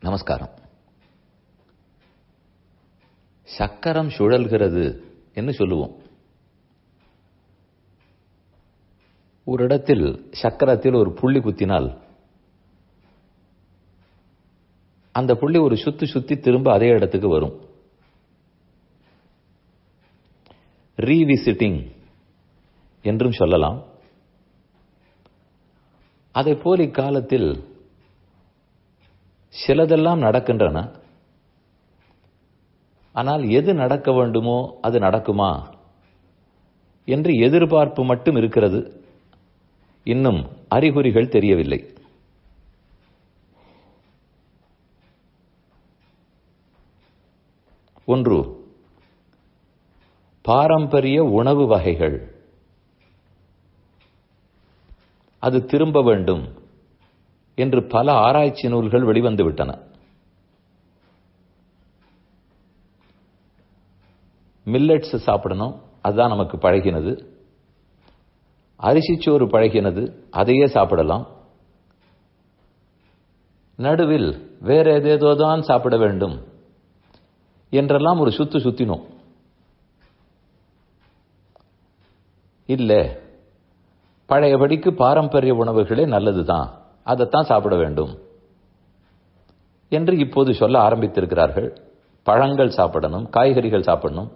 நமஸ்காரம் சக்கரம் சுழல்கிறது என்று சொல்லுவோம் ஒரு இடத்தில் சக்கரத்தில் ஒரு புள்ளி குத்தினால் அந்த புள்ளி ஒரு சுத்தி சுத்தி திரும்ப அதே இடத்துக்கு வரும் ரீவிசிட்டிங் என்றும் சொல்லலாம் அதை போல் இக்காலத்தில் சிலதெல்லாம் நடக்கின்றன ஆனால் எது நடக்க வேண்டுமோ அது நடக்குமா என்று எதிர்பார்ப்பு மட்டும் இருக்கிறது இன்னும் அறிகுறிகள் தெரியவில்லை ஒன்று பாரம்பரிய உணவு வகைகள் அது திரும்ப வேண்டும் என்று பல ஆராய்ச்சி நூல்கள் வெளிவந்து விட்டன மில்லட்ஸ் சாப்பிடணும் அதுதான் நமக்கு பழகினது அரிசிச்சோறு பழகினது அதையே சாப்பிடலாம் நடுவில் வேற ஏதேதோ தான் சாப்பிட வேண்டும் என்றெல்லாம் ஒரு சுத்து சுத்தினோம் இல்ல பழையபடிக்கு பாரம்பரிய உணவுகளே நல்லதுதான் அதைத்தான் சாப்பிட வேண்டும் என்று இப்போது சொல்ல ஆரம்பித்திருக்கிறார்கள் பழங்கள் சாப்பிடணும் காய்கறிகள் சாப்பிடணும்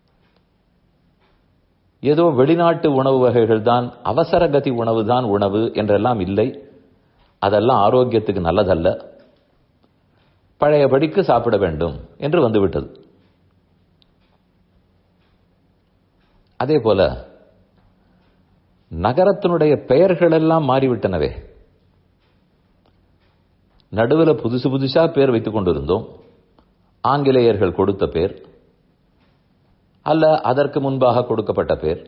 ஏதோ வெளிநாட்டு உணவு வகைகள் தான் அவசர கதி உணவு தான் உணவு என்றெல்லாம் இல்லை அதெல்லாம் ஆரோக்கியத்துக்கு நல்லதல்ல பழையபடிக்கு சாப்பிட வேண்டும் என்று வந்துவிட்டது அதே போல நகரத்தினுடைய பெயர்கள் எல்லாம் மாறிவிட்டனவே நடுவில் புதுசு புதுசா பேர் வைத்துக் கொண்டிருந்தோம் ஆங்கிலேயர்கள் கொடுத்த பேர் அல்ல அதற்கு முன்பாக கொடுக்கப்பட்ட பேர்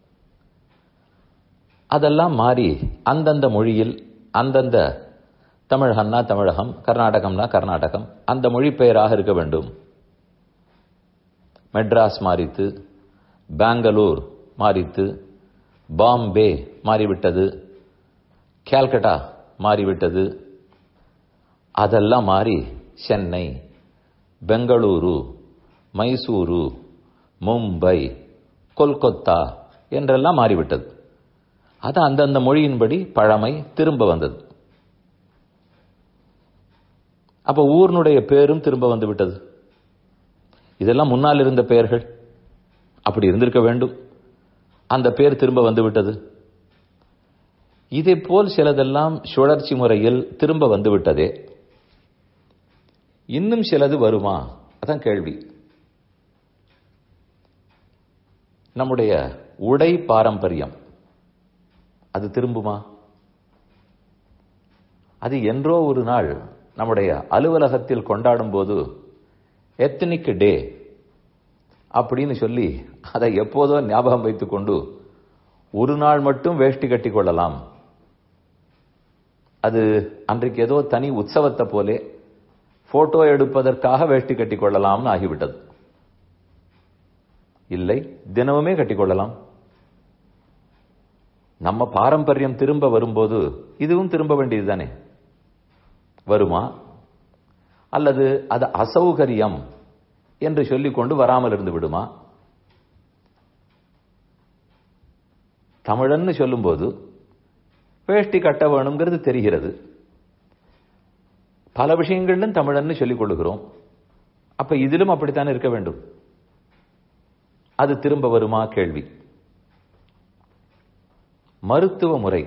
அதெல்லாம் மாறி அந்தந்த மொழியில் அந்தந்த தமிழகம்னா தமிழகம் கர்நாடகம்னா கர்நாடகம் அந்த மொழி பெயராக இருக்க வேண்டும் மெட்ராஸ் மாறித்து பெங்களூர் மாறித்து பாம்பே மாறிவிட்டது கேல்கட்டா மாறிவிட்டது அதெல்லாம் மாறி சென்னை பெங்களூரு மைசூரு மும்பை கொல்கத்தா என்றெல்லாம் மாறிவிட்டது அது அந்தந்த மொழியின்படி பழமை திரும்ப வந்தது அப்ப ஊர்னுடைய பேரும் திரும்ப வந்து விட்டது இதெல்லாம் முன்னால் இருந்த பெயர்கள் அப்படி இருந்திருக்க வேண்டும் அந்த பேர் திரும்ப வந்து விட்டது இதே போல் சிலதெல்லாம் சுழற்சி முறையில் திரும்ப வந்து விட்டதே இன்னும் சிலது வருமா அதான் கேள்வி நம்முடைய உடை பாரம்பரியம் அது திரும்புமா அது என்றோ ஒரு நாள் நம்முடைய அலுவலகத்தில் கொண்டாடும் போது எத்தனிக் டே அப்படின்னு சொல்லி அதை எப்போதோ ஞாபகம் வைத்துக் கொண்டு ஒரு நாள் மட்டும் வேஷ்டி கட்டி கொள்ளலாம் அது அன்றைக்கு ஏதோ தனி உற்சவத்தை போலே போட்டோ எடுப்பதற்காக வேஷ்டி கட்டி கொள்ளலாம்னு ஆகிவிட்டது இல்லை தினமுமே கட்டிக்கொள்ளலாம் நம்ம பாரம்பரியம் திரும்ப வரும்போது இதுவும் திரும்ப வேண்டியதுதானே வருமா அல்லது அது அசௌகரியம் என்று சொல்லிக்கொண்டு வராமல் இருந்து விடுமா தமிழன்னு சொல்லும்போது வேஷ்டி கட்ட வேணுங்கிறது தெரிகிறது பல விஷயங்களிலும் தமிழன்னு சொல்லிக் கொள்ளுகிறோம் அப்ப இதிலும் அப்படித்தானே இருக்க வேண்டும் அது திரும்ப வருமா கேள்வி மருத்துவ முறை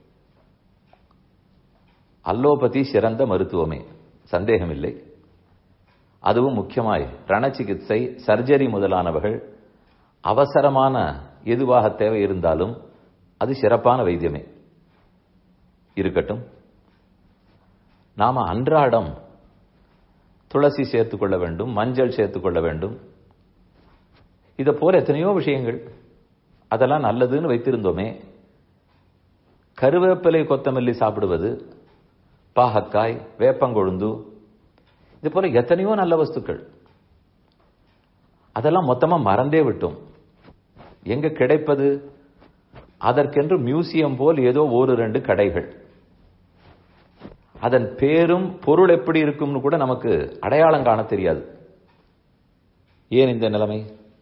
அல்லோபதி சிறந்த மருத்துவமே சந்தேகமில்லை அதுவும் முக்கியமாய் ரணச்சிகிச்சை சர்ஜரி முதலானவர்கள் அவசரமான எதுவாக தேவை இருந்தாலும் அது சிறப்பான வைத்தியமே இருக்கட்டும் நாம அன்றாடம் துளசி சேர்த்துக் கொள்ள வேண்டும் மஞ்சள் சேர்த்துக் கொள்ள வேண்டும் இதை போல எத்தனையோ விஷயங்கள் அதெல்லாம் நல்லதுன்னு வைத்திருந்தோமே கருவேப்பிலை கொத்தமல்லி சாப்பிடுவது பாகக்காய் வேப்பங்கொழுந்து இது போல எத்தனையோ நல்ல வஸ்துக்கள் அதெல்லாம் மொத்தமா மறந்தே விட்டோம் எங்க கிடைப்பது அதற்கென்று மியூசியம் போல் ஏதோ ஒரு ரெண்டு கடைகள் அதன் பேரும் பொருள் எப்படி இருக்கும்னு கூட நமக்கு அடையாளம் காண தெரியாது ஏன் இந்த நிலைமை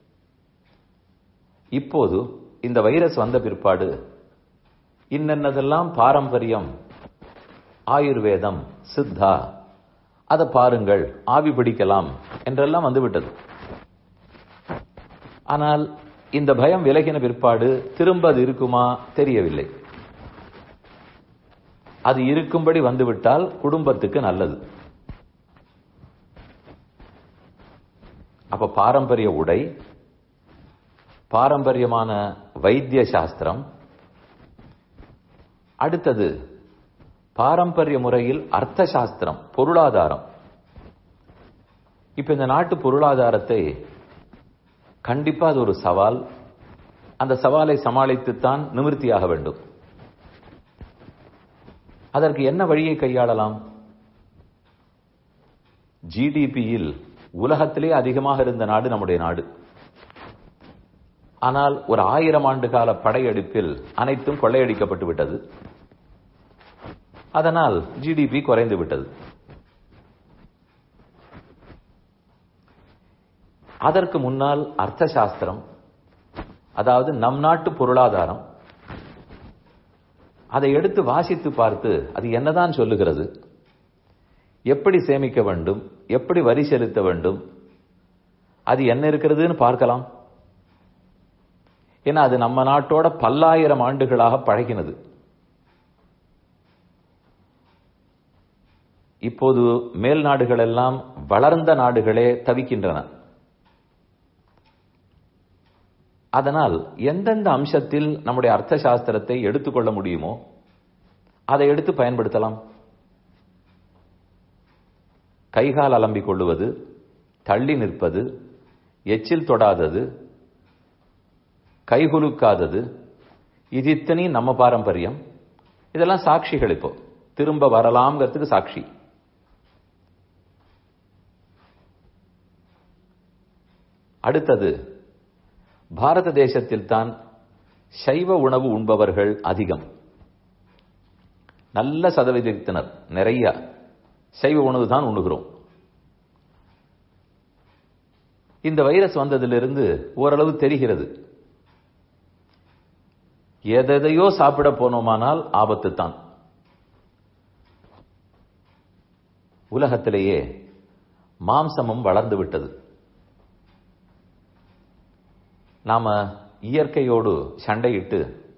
இப்போது இந்த வைரஸ் வந்த பிற்பாடு இன்னென்னதெல்லாம் பாரம்பரியம் ஆயுர்வேதம் சித்தா அதை பாருங்கள் ஆவி பிடிக்கலாம் என்றெல்லாம் வந்துவிட்டது ஆனால் இந்த பயம் விலகின பிற்பாடு திரும்ப அது இருக்குமா தெரியவில்லை அது இருக்கும்படி வந்துவிட்டால் குடும்பத்துக்கு நல்லது அப்ப பாரம்பரிய உடை பாரம்பரியமான வைத்திய சாஸ்திரம் அடுத்தது பாரம்பரிய முறையில் அர்த்த சாஸ்திரம் பொருளாதாரம் இப்ப இந்த நாட்டு பொருளாதாரத்தை கண்டிப்பா அது ஒரு சவால் அந்த சவாலை சமாளித்துத்தான் நிவர்த்தியாக வேண்டும் அதற்கு என்ன வழியை கையாளலாம் ஜிடிபியில் உலகத்திலே அதிகமாக இருந்த நாடு நம்முடைய நாடு ஆனால் ஒரு ஆயிரம் ஆண்டு கால படையெடுப்பில் அனைத்தும் கொள்ளையடிக்கப்பட்டு விட்டது அதனால் ஜிடிபி குறைந்து விட்டது அதற்கு முன்னால் அர்த்த சாஸ்திரம் அதாவது நம் நாட்டு பொருளாதாரம் அதை எடுத்து வாசித்து பார்த்து அது என்னதான் சொல்லுகிறது எப்படி சேமிக்க வேண்டும் எப்படி வரி செலுத்த வேண்டும் அது என்ன இருக்கிறதுன்னு பார்க்கலாம் ஏன்னா அது நம்ம நாட்டோட பல்லாயிரம் ஆண்டுகளாக பழகினது இப்போது மேல் நாடுகள் எல்லாம் வளர்ந்த நாடுகளே தவிக்கின்றன அதனால் எந்தெந்த அம்சத்தில் நம்முடைய அர்த்த சாஸ்திரத்தை எடுத்துக்கொள்ள முடியுமோ அதை எடுத்து பயன்படுத்தலாம் கைகால் அலம்பிக் கொள்ளுவது தள்ளி நிற்பது எச்சில் தொடாதது கைகுலுக்காதது இது இத்தனையும் நம்ம பாரம்பரியம் இதெல்லாம் சாட்சிகள் இப்போ திரும்ப வரலாம்ங்கிறதுக்கு சாட்சி அடுத்தது பாரத தேசத்தில் தான் சைவ உணவு உண்பவர்கள் அதிகம் நல்ல சதவீதத்தினர் நிறைய சைவ உணவு தான் உண்ணுகிறோம் இந்த வைரஸ் வந்ததிலிருந்து ஓரளவு தெரிகிறது எதையோ சாப்பிட போனோமானால் ஆபத்து தான் உலகத்திலேயே மாம்சமும் வளர்ந்து விட்டது நாம இயற்கையோடு சண்டையிட்டு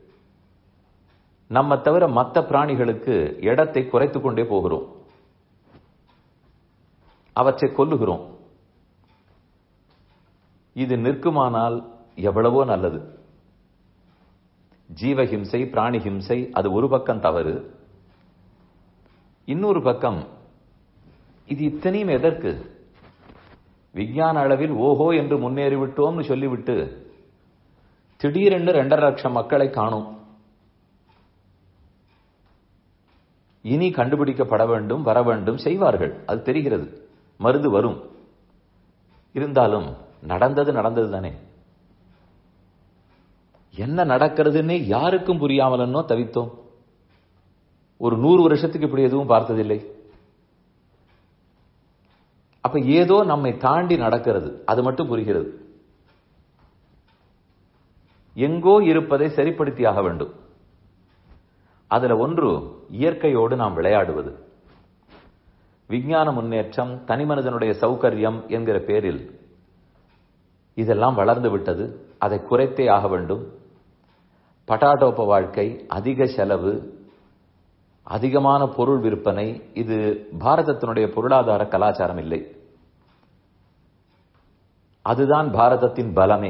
நம்ம தவிர மற்ற பிராணிகளுக்கு இடத்தை குறைத்துக் கொண்டே போகிறோம் அவற்றை கொல்லுகிறோம் இது நிற்குமானால் எவ்வளவோ நல்லது ஜீவஹிம்சை பிராணி ஹிம்சை அது ஒரு பக்கம் தவறு இன்னொரு பக்கம் இது இத்தனையும் எதற்கு விஞ்ஞான அளவில் ஓஹோ என்று முன்னேறிவிட்டோம்னு சொல்லிவிட்டு திடீரென்று ரெண்டரை லட்சம் மக்களை காணும் இனி கண்டுபிடிக்கப்பட வேண்டும் வர வேண்டும் செய்வார்கள் அது தெரிகிறது மருந்து வரும் இருந்தாலும் நடந்தது நடந்தது தானே என்ன நடக்கிறதுன்னே யாருக்கும் புரியாமலன்னோ தவித்தோம் ஒரு நூறு வருஷத்துக்கு இப்படி எதுவும் பார்த்ததில்லை அப்ப ஏதோ நம்மை தாண்டி நடக்கிறது அது மட்டும் புரிகிறது எங்கோ இருப்பதை சரிப்படுத்தியாக வேண்டும் அதுல ஒன்று இயற்கையோடு நாம் விளையாடுவது விஞ்ஞான முன்னேற்றம் தனிமனிதனுடைய சௌகரியம் என்கிற பேரில் இதெல்லாம் வளர்ந்து விட்டது அதை குறைத்தே ஆக வேண்டும் பட்டாட்டோப்ப வாழ்க்கை அதிக செலவு அதிகமான பொருள் விற்பனை இது பாரதத்தினுடைய பொருளாதார கலாச்சாரம் இல்லை அதுதான் பாரதத்தின் பலமே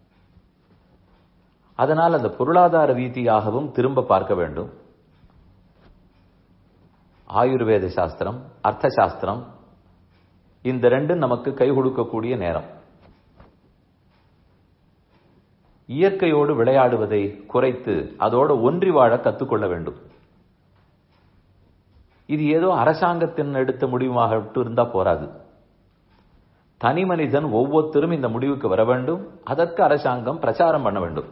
அதனால் அந்த பொருளாதார ரீதியாகவும் திரும்ப பார்க்க வேண்டும் ஆயுர்வேத சாஸ்திரம் அர்த்த சாஸ்திரம் இந்த ரெண்டும் நமக்கு கை கொடுக்கக்கூடிய நேரம் இயற்கையோடு விளையாடுவதை குறைத்து அதோடு ஒன்றி வாழ கற்றுக்கொள்ள வேண்டும் இது ஏதோ அரசாங்கத்தின் எடுத்த முடிவாக இருந்தா போராது தனி மனிதன் ஒவ்வொருத்தரும் இந்த முடிவுக்கு வர வேண்டும் அதற்கு அரசாங்கம் பிரச்சாரம் பண்ண வேண்டும்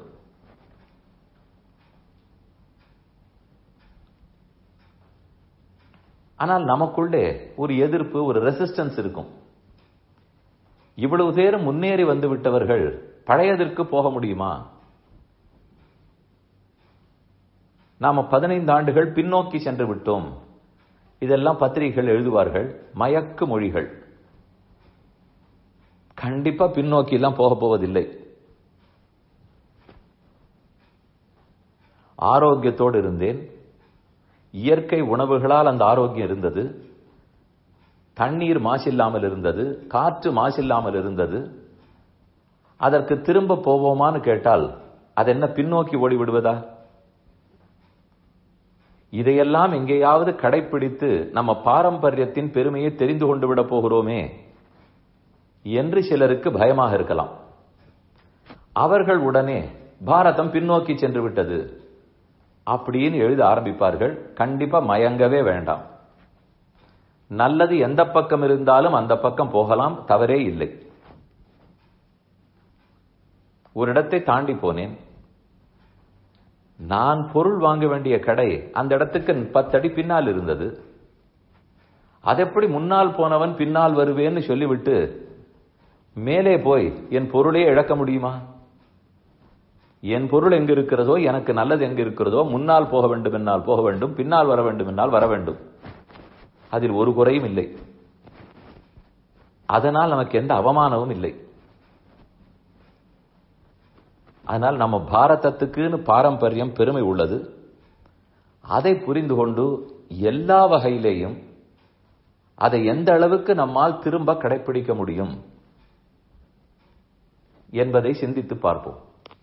ஆனால் நமக்குள்ளே ஒரு எதிர்ப்பு ஒரு ரெசிஸ்டன்ஸ் இருக்கும் இவ்வளவு பேரும் முன்னேறி வந்து விட்டவர்கள் பழையதற்கு போக முடியுமா நாம பதினைந்து ஆண்டுகள் பின்னோக்கி சென்று விட்டோம் இதெல்லாம் பத்திரிகைகள் எழுதுவார்கள் மயக்கு மொழிகள் கண்டிப்பா பின்னோக்கி எல்லாம் போக போவதில்லை ஆரோக்கியத்தோடு இருந்தேன் இயற்கை உணவுகளால் அந்த ஆரோக்கியம் இருந்தது தண்ணீர் மாசில்லாமல் இருந்தது காற்று மாசில்லாமல் இருந்தது அதற்கு திரும்ப போவோமான்னு கேட்டால் அது என்ன பின்னோக்கி ஓடிவிடுவதா இதையெல்லாம் எங்கேயாவது கடைபிடித்து நம்ம பாரம்பரியத்தின் பெருமையை தெரிந்து கொண்டு விட போகிறோமே என்று சிலருக்கு பயமாக இருக்கலாம் அவர்கள் உடனே பாரதம் பின்னோக்கி சென்று விட்டது அப்படின்னு எழுத ஆரம்பிப்பார்கள் கண்டிப்பா மயங்கவே வேண்டாம் நல்லது எந்த பக்கம் இருந்தாலும் அந்த பக்கம் போகலாம் தவறே இல்லை ஒரு இடத்தை தாண்டி போனேன் நான் பொருள் வாங்க வேண்டிய கடை அந்த இடத்துக்கு பத்தடி பின்னால் இருந்தது அதெப்படி முன்னால் போனவன் பின்னால் வருவேன்னு சொல்லிவிட்டு மேலே போய் என் பொருளே இழக்க முடியுமா என் பொருள் எங்க இருக்கிறதோ எனக்கு நல்லது எங்க இருக்கிறதோ முன்னால் போக வேண்டும் என்னால் போக வேண்டும் பின்னால் வர வேண்டும் என்னால் வர வேண்டும் அதில் ஒரு குறையும் இல்லை அதனால் நமக்கு எந்த அவமானமும் இல்லை அதனால் நம்ம பாரதத்துக்குன்னு பாரம்பரியம் பெருமை உள்ளது அதை புரிந்து கொண்டு எல்லா வகையிலேயும் அதை எந்த அளவுக்கு நம்மால் திரும்ப கடைபிடிக்க முடியும் என்பதை சிந்தித்து பார்ப்போம்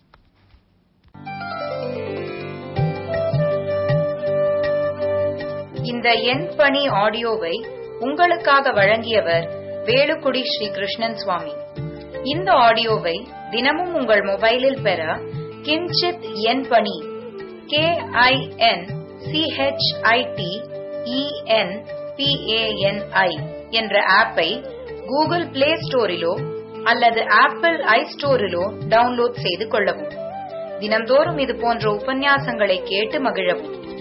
இந்த எண் பணி ஆடியோவை உங்களுக்காக வழங்கியவர் வேலுக்குடி ஸ்ரீ கிருஷ்ணன் சுவாமி இந்த ஆடியோவை தினமும் உங்கள் மொபைலில் பெற கிஞ்சித் எண் பணி கே ஐ என் சிஹெச்ஐடி இஎன் பிஏஎன்ஐ என்ற ஆப்பை கூகுள் பிளே ஸ்டோரிலோ அல்லது ஆப்பிள் ஐ ஸ்டோரிலோ டவுன்லோட் செய்து கொள்ளவும் தினந்தோறும் இது போன்ற உபன்யாசங்களை கேட்டு மகிழவும்